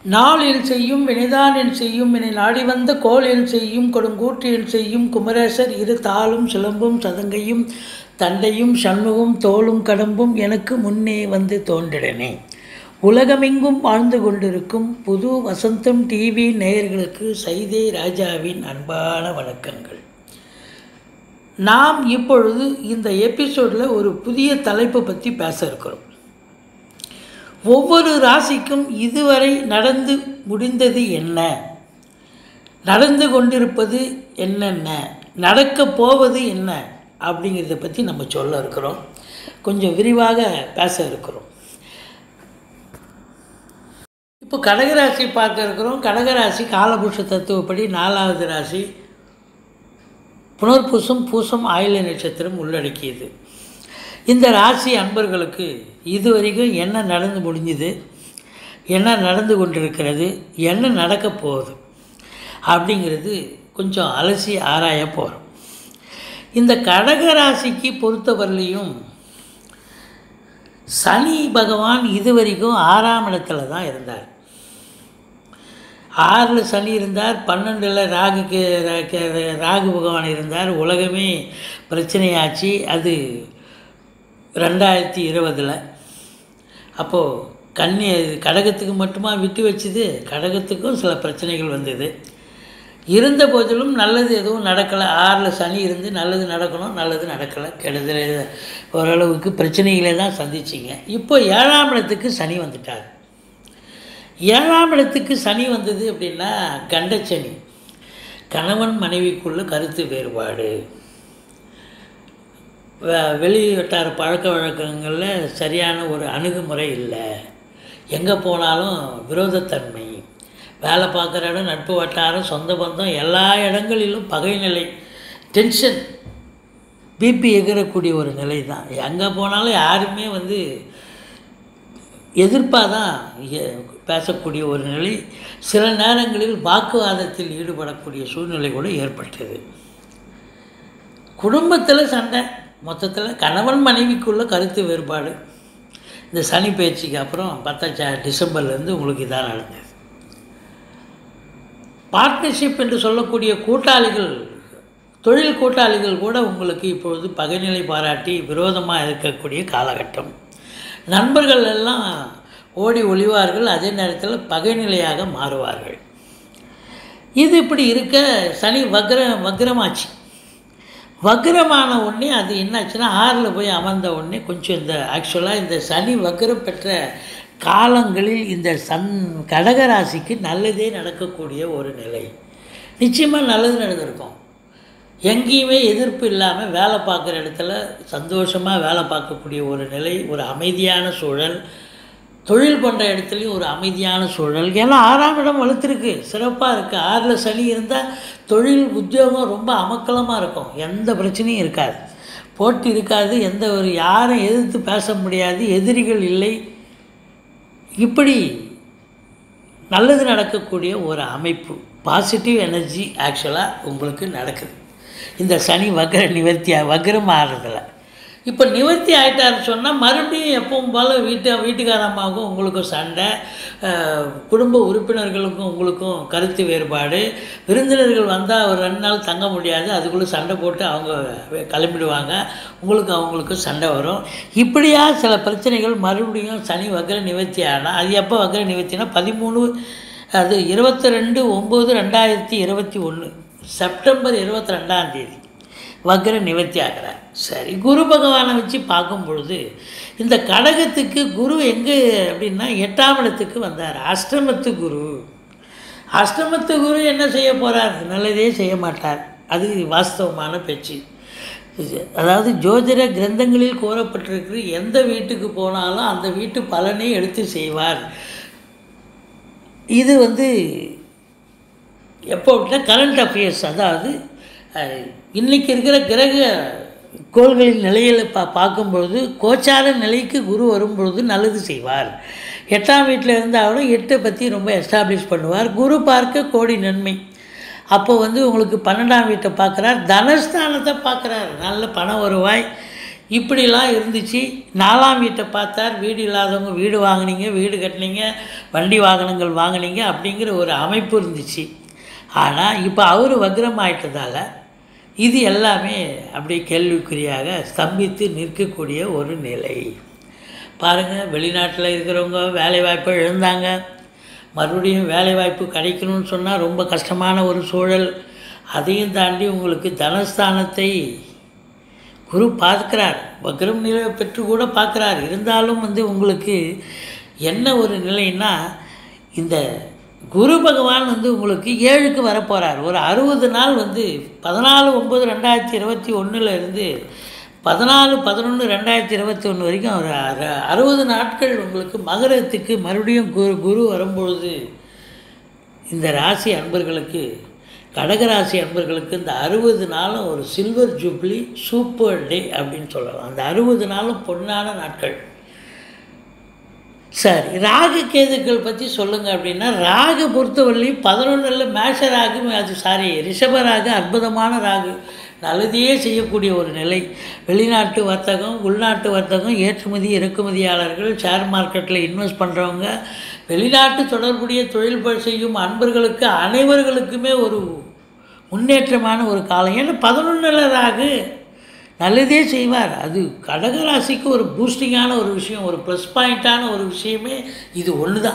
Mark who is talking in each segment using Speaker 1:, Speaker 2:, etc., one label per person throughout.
Speaker 1: நாளில் செய்யும் வினைதான் என் செய்யும் வினை நாடி வந்த கோல் என் செய்யும் கொடுங்கூற்று என் செய்யும் குமரேசர் இரு தாளும் சிலம்பும் சதங்கையும் தண்டையும் சண்முகம் தோளும் கடம்பும் எனக்கு முன்னே வந்து தோன்றிடனே உலகமெங்கும் வாழ்ந்து கொண்டிருக்கும் புது வசந்தம் டிவி நேயர்களுக்கு சைதே ராஜாவின் அன்பான வணக்கங்கள் நாம் இப்பொழுது இந்த எபிசோடில் ஒரு புதிய தலைப்பை பற்றி பேச இருக்கிறோம் ஒவ்வொரு ராசிக்கும் இதுவரை நடந்து முடிந்தது என்ன நடந்து கொண்டிருப்பது என்னென்ன நடக்கப் போவது என்ன அப்படிங்கிறத பற்றி நம்ம சொல்ல இருக்கிறோம் கொஞ்சம் விரிவாக பேச இருக்கிறோம் இப்போ கடகராசி பார்க்க இருக்கிறோம் கடகராசி காலபுருஷ தத்துவப்படி நாலாவது ராசி புனர்பூசம் பூசம் ஆயில நட்சத்திரம் உள்ளடக்கியது இந்த ராசி அன்பர்களுக்கு இதுவரைக்கும் என்ன நடந்து முடிஞ்சுது என்ன நடந்து கொண்டிருக்கிறது என்ன நடக்கப் போகுது அப்படிங்கிறது கொஞ்சம் அலசி ஆராய போகிறோம் இந்த கடக ராசிக்கு பொறுத்தவரையிலையும் சனி பகவான் இதுவரைக்கும் ஆறாம் இடத்துல தான் இருந்தார் ஆறில் சனி இருந்தார் பன்னெண்டில் ராகுக்கு ராகு பகவான் இருந்தார் உலகமே பிரச்சனையாச்சு அது ரெண்டாயிரத்தி இருபதில் அப்போது கன்னி கடகத்துக்கு மட்டுமா விட்டு வச்சுது கடகத்துக்கும் சில பிரச்சனைகள் வந்தது இருந்த போதிலும் நல்லது எதுவும் நடக்கலை ஆறில் சனி இருந்து நல்லது நடக்கணும் நல்லது நடக்கலை கெடுதல் ஓரளவுக்கு பிரச்சனைகளை தான் சந்திச்சிங்க இப்போ ஏழாம் இடத்துக்கு சனி வந்துட்டார் ஏழாம் இடத்துக்கு சனி வந்தது அப்படின்னா கண்டச்சனி கணவன் மனைவிக்குள்ள கருத்து வேறுபாடு வெளி வட்டார பழக்க வழக்கங்களில் சரியான ஒரு அணுகுமுறை இல்லை எங்கே போனாலும் விரோதத்தன்மை வேலை பார்க்குற இடம் நட்பு வட்டாரம் சொந்த பந்தம் எல்லா இடங்களிலும் பகைநிலை டென்ஷன் பிபி எகிறக்கூடிய ஒரு நிலை தான் எங்கே போனாலும் யாருமே வந்து எதிர்ப்பாக தான் பேசக்கூடிய ஒரு நிலை சில நேரங்களில் வாக்குவாதத்தில் ஈடுபடக்கூடிய சூழ்நிலை கூட ஏற்பட்டது குடும்பத்தில் சண்டை மொத்தத்தில் கணவன் மனைவிக்குள்ள கருத்து வேறுபாடு இந்த சனி பயிற்சிக்கு அப்புறம் பத்தாச்சா டிசம்பர்லேருந்து உங்களுக்கு இதாக நடந்தது பார்ட்னர்ஷிப் என்று சொல்லக்கூடிய கூட்டாளிகள் தொழில் கூட்டாளிகள் கூட உங்களுக்கு இப்பொழுது பகைநிலை பாராட்டி விரோதமாக இருக்கக்கூடிய காலகட்டம் நண்பர்கள் எல்லாம் ஓடி ஒளிவார்கள் அதே நேரத்தில் பகைநிலையாக மாறுவார்கள் இது இப்படி இருக்க சனி வக்ர வக்ரமாச்சு வக்ரமான உடனே அது என்னாச்சுன்னா ஆறில் போய் அமர்ந்த உடனே கொஞ்சம் இந்த ஆக்சுவலாக இந்த சனி வக்ரம் பெற்ற காலங்களில் இந்த சன் கடகராசிக்கு நல்லதே நடக்கக்கூடிய ஒரு நிலை நிச்சயமாக நல்லது நடந்திருக்கும் எங்கேயுமே எதிர்ப்பு இல்லாமல் வேலை பார்க்குற இடத்துல சந்தோஷமாக வேலை பார்க்கக்கூடிய ஒரு நிலை ஒரு அமைதியான சூழல் தொழில் பண்ணுற இடத்துலையும் ஒரு அமைதியான சூழல் ஏன்னா ஆறாம் இடம் வலுத்திருக்கு சிறப்பாக இருக்குது ஆறில் சனி இருந்தால் தொழில் உத்தியோகம் ரொம்ப அமக்கலமாக இருக்கும் எந்த பிரச்சனையும் இருக்காது போட்டி இருக்காது எந்த ஒரு யாரும் எதிர்த்து பேச முடியாது எதிரிகள் இல்லை இப்படி நல்லது நடக்கக்கூடிய ஒரு அமைப்பு பாசிட்டிவ் எனர்ஜி ஆக்சுவலாக உங்களுக்கு நடக்குது இந்த சனி வக்ர நிவர்த்தியாக வக்ரம் ஆடுறதில்ல இப்போ நிவர்த்தி ஆகிட்டாருன்னு சொன்னால் மறுபடியும் எப்பவும் போல் வீட்டு வீட்டுக்காரம்மாவுக்கும் உங்களுக்கும் சண்டை குடும்ப உறுப்பினர்களுக்கும் உங்களுக்கும் கருத்து வேறுபாடு விருந்தினர்கள் வந்தால் ஒரு ரெண்டு நாள் தங்க முடியாது அதுக்குள்ளே சண்டை போட்டு அவங்க கிளம்பிடுவாங்க உங்களுக்கு அவங்களுக்கும் சண்டை வரும் இப்படியா சில பிரச்சனைகள் மறுபடியும் சனி வக்ர நிவர்த்தி ஆனால் அது எப்போ வக்ர நிவர்த்தினா பதிமூணு அது இருபத்தி ரெண்டு ஒம்பது ரெண்டாயிரத்தி இருபத்தி ஒன்று செப்டம்பர் இருபத்தி ரெண்டாம் தேதி வக்ர நிவர்த்தி ஆகிறார் சரி குரு பகவானை வச்சு பார்க்கும் பொழுது இந்த கடகத்துக்கு குரு எங்கே அப்படின்னா எட்டாம் இடத்துக்கு வந்தார் அஷ்டமத்து குரு அஷ்டமத்து குரு என்ன செய்ய போகிறார் நல்லதே செய்ய மாட்டார் அது வாஸ்தவமான பேச்சு அதாவது ஜோதிட கிரந்தங்களில் கூறப்பட்டிருக்கு எந்த வீட்டுக்கு போனாலும் அந்த வீட்டு பலனை எடுத்து செய்வார் இது வந்து எப்போ அப்படின்னா கரண்ட் அஃபேர்ஸ் அதாவது இன்றைக்கி இருக்கிற கிரக கோள்களின் நிலையில் பா பார்க்கும்பொழுது கோச்சார நிலைக்கு குரு வரும்பொழுது நல்லது செய்வார் எட்டாம் வீட்டில் இருந்தாலும் எட்டை பற்றி ரொம்ப எஸ்டாப்ளிஷ் பண்ணுவார் குரு பார்க்க கோடி நன்மை அப்போ வந்து உங்களுக்கு பன்னெண்டாம் வீட்டை பார்க்குறார் தனஸ்தானத்தை பார்க்குறார் நல்ல பண வருவாய் இப்படிலாம் இருந்துச்சு நாலாம் வீட்டை பார்த்தார் வீடு இல்லாதவங்க வீடு வாங்குனீங்க வீடு கட்டினீங்க வண்டி வாகனங்கள் வாங்குனீங்க அப்படிங்கிற ஒரு அமைப்பு இருந்துச்சு ஆனால் இப்போ அவர் வக்ரம் ஆயிட்டதால இது எல்லாமே அப்படியே கேள்விக்குறியாக ஸ்தம்பித்து நிற்கக்கூடிய ஒரு நிலை பாருங்கள் வெளிநாட்டில் இருக்கிறவங்க வேலைவாய்ப்பை இழந்தாங்க மறுபடியும் வேலைவாய்ப்பு கிடைக்கணும்னு சொன்னால் ரொம்ப கஷ்டமான ஒரு சூழல் அதையும் தாண்டி உங்களுக்கு தனஸ்தானத்தை குரு பார்க்கிறார் வக்ரம் நிலை பெற்று கூட பார்க்குறார் இருந்தாலும் வந்து உங்களுக்கு என்ன ஒரு நிலைன்னா இந்த குரு பகவான் வந்து உங்களுக்கு ஏழுக்கு வரப்போகிறார் ஒரு அறுபது நாள் வந்து பதினாலு ஒம்பது ரெண்டாயிரத்தி இருபத்தி ஒன்றில் இருந்து பதினாலு பதினொன்று ரெண்டாயிரத்தி இருபத்தி ஒன்று வரைக்கும் ஒரு அறு- அறுபது நாட்கள் உங்களுக்கு மகரத்துக்கு மறுபடியும் குரு குரு வரும்பொழுது இந்த ராசி அன்பர்களுக்கு கடகராசி அன்பர்களுக்கு இந்த அறுபது நாளும் ஒரு சில்வர் ஜூப்ளி சூப்பர் டே அப்படின்னு சொல்லலாம் அந்த அறுபது நாளும் பொன்னான நாட்கள் சரி ராகு கேதுக்கள் பற்றி சொல்லுங்க அப்படின்னா ராகு பொறுத்தவரையிலையும் பதினொன்றில் மேஷ ராகு அது சாரி ரிஷப ராகு அற்புதமான ராகு நல்லதையே செய்யக்கூடிய ஒரு நிலை வெளிநாட்டு வர்த்தகம் உள்நாட்டு வர்த்தகம் ஏற்றுமதி இறக்குமதியாளர்கள் ஷேர் மார்க்கெட்டில் இன்வெஸ்ட் பண்ணுறவங்க வெளிநாட்டு தொடர்புடைய தொழில் ப- செய்யும் அன்பர்களுக்கு அனைவர்களுக்குமே ஒரு முன்னேற்றமான ஒரு காலம் ஏன்னா பதினொன்றில் ராகு நல்லதே செய்வார் அது கடகராசிக்கு ஒரு பூஸ்டிங்கான ஒரு விஷயம் ஒரு ப்ளஸ் பாயிண்ட்டான ஒரு விஷயமே இது ஒன்று தான்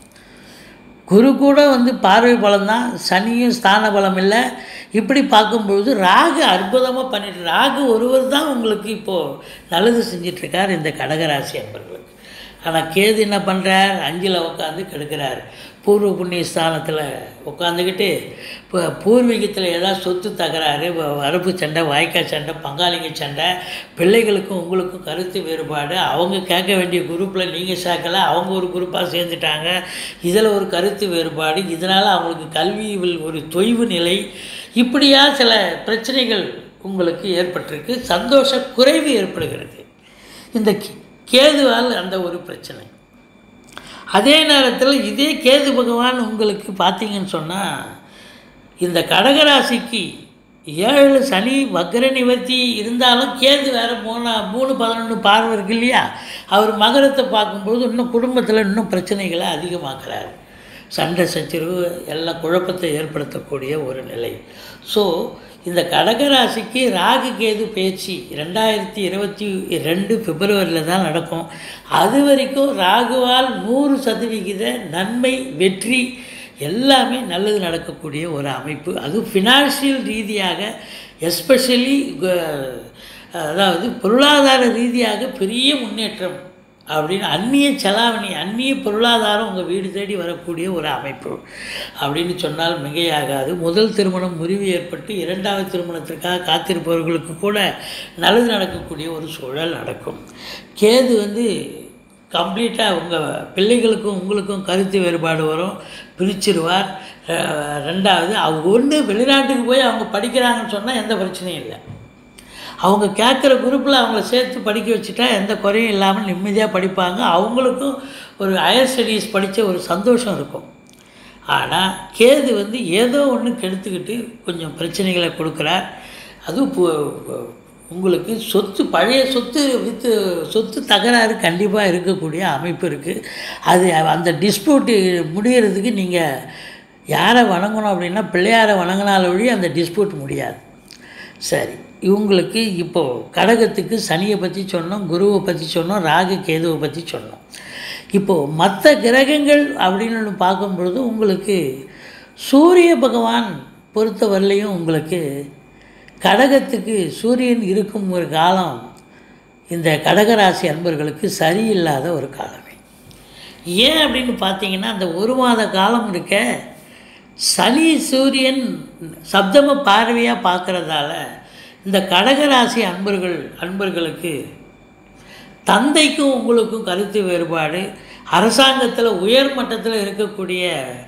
Speaker 1: குரு கூட வந்து பார்வை பலம் தான் சனியும் ஸ்தான பலம் இல்லை இப்படி பார்க்கும்பொழுது ராகு அற்புதமாக பண்ணிட்டு ராகு ஒருவர் தான் உங்களுக்கு இப்போது நல்லது செஞ்சிட்ருக்கார் இந்த கடகராசி அன்பர்களுக்கு ஆனால் கேது என்ன பண்ணுறார் அஞ்சில் உட்காந்து கெடுக்கிறார் பூர்வ புண்ணிய ஸ்தானத்தில் உட்காந்துக்கிட்டு இப்போ பூர்வீகத்தில் ஏதாவது சொத்து தகராறு வ- வரப்பு சண்டை வாய்க்கால் சண்டை பங்காளிங்க சண்டை பிள்ளைகளுக்கும் உங்களுக்கும் கருத்து வேறுபாடு அவங்க கேட்க வேண்டிய குரூப்பில் நீங்கள் சேர்க்கல அவங்க ஒரு குரூப்பாக சேர்ந்துட்டாங்க இதில் ஒரு கருத்து வேறுபாடு இதனால் அவங்களுக்கு கல்வியில் ஒரு தொய்வு நிலை இப்படியா சில பிரச்சனைகள் உங்களுக்கு ஏற்பட்டிருக்கு சந்தோஷ குறைவு ஏற்படுகிறது இந்த கே- கேதுவால் அந்த ஒரு பிரச்சனை அதே நேரத்தில் இதே கேது பகவான் உங்களுக்கு பார்த்தீங்கன்னு சொன்னால் இந்த கடகராசிக்கு ஏழு சனி வக்ர நிவர்த்தி இருந்தாலும் கேது வேறு மூணு மூணு பதினொன்று பார்வை இருக்கு இல்லையா அவர் மகரத்தை பார்க்கும்போது இன்னும் குடும்பத்தில் இன்னும் பிரச்சனைகளை அதிகமாக்குறாரு சண்டை சச்சரவு எல்லாம் குழப்பத்தை ஏற்படுத்தக்கூடிய ஒரு நிலை ஸோ இந்த கடகராசிக்கு ராகு கேது பேச்சு ரெண்டாயிரத்தி இருபத்தி ரெண்டு பிப்ரவரியில் தான் நடக்கும் அது வரைக்கும் ராகுவால் நூறு சதவிகித நன்மை வெற்றி எல்லாமே நல்லது நடக்கக்கூடிய ஒரு அமைப்பு அது ஃபினான்ஷியல் ரீதியாக எஸ்பெஷலி அதாவது பொருளாதார ரீதியாக பெரிய முன்னேற்றம் அப்படின்னு அந்நிய செலாவணி அந்நிய பொருளாதாரம் உங்கள் வீடு தேடி வரக்கூடிய ஒரு அமைப்பு அப்படின்னு சொன்னால் மிகையாகாது முதல் திருமணம் முறிவு ஏற்பட்டு இரண்டாவது திருமணத்திற்காக காத்திருப்பவர்களுக்கு கூட நல்லது நடக்கக்கூடிய ஒரு சூழல் நடக்கும் கேது வந்து கம்ப்ளீட்டாக உங்கள் பிள்ளைகளுக்கும் உங்களுக்கும் கருத்து வேறுபாடு வரும் பிரிச்சிருவார் அஹ் ரெண்டாவது அவங்க ஒன்று வெளிநாட்டுக்கு போய் அவங்க படிக்கிறாங்கன்னு சொன்னால் எந்த பிரச்சனையும் இல்லை அவங்க கேட்குற குரூப்பில் அவங்கள சேர்த்து படிக்க வச்சுட்டா எந்த குறையும் இல்லாமல் நிம்மதியாக படிப்பாங்க அவங்களுக்கும் ஒரு ஹையர் ஸ்டடீஸ் படித்த ஒரு சந்தோஷம் இருக்கும் ஆனால் கேது வந்து ஏதோ ஒன்று கெடுத்துக்கிட்டு கொஞ்சம் பிரச்சனைகளை கொடுக்குறார் அதுவும் பு- உங்களுக்கு சொத்து பழைய சொத்து வித்து சொத்து தகராறு கண்டிப்பாக இருக்கக்கூடிய அமைப்பு இருக்குது அது அந்த டிஸ்பியூட்டு முடியறதுக்கு நீங்கள் யாரை வணங்கணும் அப்படின்னா பிள்ளையாரை வணங்கினால ஒழிய அந்த டிஸ்பியூட் முடியாது சரி இவங்களுக்கு இப்போது கடகத்துக்கு சனியை பற்றி சொன்னோம் குருவை பற்றி சொன்னோம் ராகு கேதுவை பற்றி சொன்னோம் இப்போது மற்ற கிரகங்கள் அப்படின்னு ஒன்று பார்க்கும்பொழுது உங்களுக்கு சூரிய பகவான் பொறுத்தவரையிலையும் உங்களுக்கு கடகத்துக்கு சூரியன் இருக்கும் ஒரு காலம் இந்த கடகராசி அன்பர்களுக்கு சரியில்லாத ஒரு காலமே ஏன் அப்படின்னு பார்த்தீங்கன்னா அந்த ஒரு மாத காலம் இருக்க சனி சூரியன் சப்தம பார்வையாக பார்க்கறதால இந்த கடகராசி அன்பர்கள் அன்பர்களுக்கு தந்தைக்கும் உங்களுக்கும் கருத்து வேறுபாடு அரசாங்கத்தில் உயர் மட்டத்தில் இருக்கக்கூடிய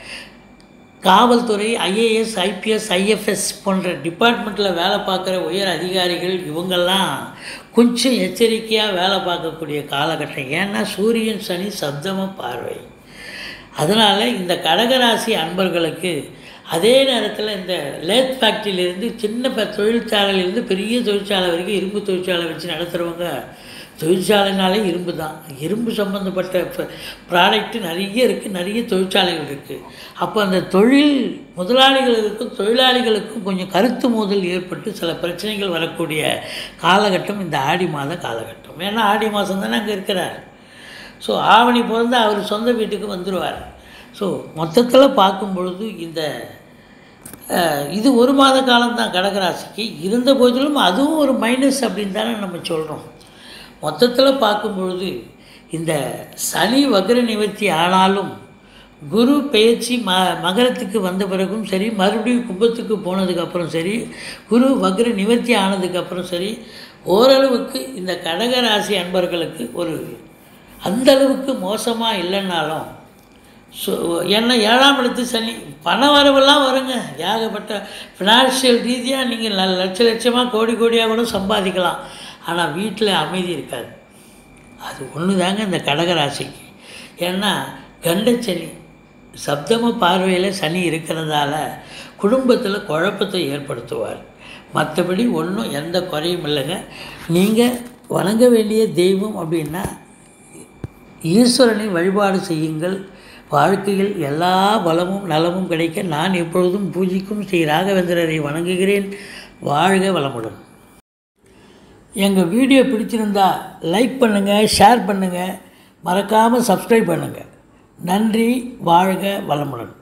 Speaker 1: காவல்துறை ஐஏஎஸ் ஐபிஎஸ் ஐஎஃப்எஸ் போன்ற டிபார்ட்மெண்ட்டில் வேலை பார்க்குற உயர் அதிகாரிகள் இவங்கெல்லாம் கொஞ்சம் எச்சரிக்கையாக வேலை பார்க்கக்கூடிய காலகட்டம் ஏன்னா சூரியன் சனி சப்தம பார்வை அதனால் இந்த கடகராசி அன்பர்களுக்கு அதே நேரத்தில் இந்த லேத் ஃபேக்ட்ரியிலேருந்து சின்ன ப தொழிற்சாலையிலேருந்து பெரிய தொழிற்சாலை வரைக்கும் இரும்பு தொழிற்சாலை வச்சு நடத்துகிறவங்க தொழிற்சாலைனாலே இரும்பு தான் இரும்பு சம்மந்தப்பட்ட ப்ராடக்ட்டு நிறைய இருக்குது நிறைய தொழிற்சாலைகள் இருக்குது அப்போ அந்த தொழில் முதலாளிகளுக்கும் தொழிலாளிகளுக்கும் கொஞ்சம் கருத்து மோதல் ஏற்பட்டு சில பிரச்சனைகள் வரக்கூடிய காலகட்டம் இந்த ஆடி மாத காலகட்டம் ஏன்னா ஆடி மாதம் தானே அங்கே இருக்கிறார் ஸோ ஆவணி பிறந்து அவர் சொந்த வீட்டுக்கு வந்துடுவார் ஸோ மொத்தத்தில் பார்க்கும் பொழுது இந்த அஹ், இது ஒரு மாத காலம்தான் கடகராசிக்கு இருந்த போதிலும் அதுவும் ஒரு மைனஸ் அப்படின்னு தானே நம்ம சொல்கிறோம் மொத்தத்தில் பார்க்கும் பொழுது இந்த சனி வக்ர நிவர்த்தி ஆனாலும் குரு பெயர்ச்சி ம மகரத்துக்கு வந்த பிறகும் சரி மறுபடியும் கும்பத்துக்கு போனதுக்கப்புறம் சரி குரு வக்ர நிவர்த்தி ஆனதுக்கப்புறம் சரி ஓரளவுக்கு இந்த கடகராசி அன்பர்களுக்கு ஒரு அந்த அளவுக்கு மோசமாக இல்லைன்னாலும் ஸோ ஏன்னா ஏழாம் இடத்து சனி பண வரவெல்லாம் வருங்க ஏகப்பட்ட ஃபினான்ஷியல் ரீதியாக நீங்கள் ந லட்ச லட்சமாக கோடி கோடியாக கூட சம்பாதிக்கலாம் ஆனால் வீட்டில் அமைதி இருக்காது அது ஒன்று தாங்க இந்த கடகராசிக்கு ஏன்னா கண்டச்சனி சப்தம பார்வையில் சனி இருக்கிறதால குடும்பத்தில் குழப்பத்தை ஏற்படுத்துவார் மற்றபடி ஒன்றும் எந்த குறையும் இல்லைங்க நீங்கள் வணங்க வேண்டிய தெய்வம் அப்படின்னா ஈஸ்வரனை வழிபாடு செய்யுங்கள் வாழ்க்கையில் எல்லா பலமும் நலமும் கிடைக்க நான் எப்பொழுதும் பூஜிக்கும் ஸ்ரீ ராகவேந்திரரை வணங்குகிறேன் வாழ்க வளமுடன் எங்கள் வீடியோ பிடிச்சிருந்தா லைக் பண்ணுங்கள் ஷேர் பண்ணுங்கள் மறக்காமல் சப்ஸ்கிரைப் பண்ணுங்கள் நன்றி வாழ்க வளமுடன்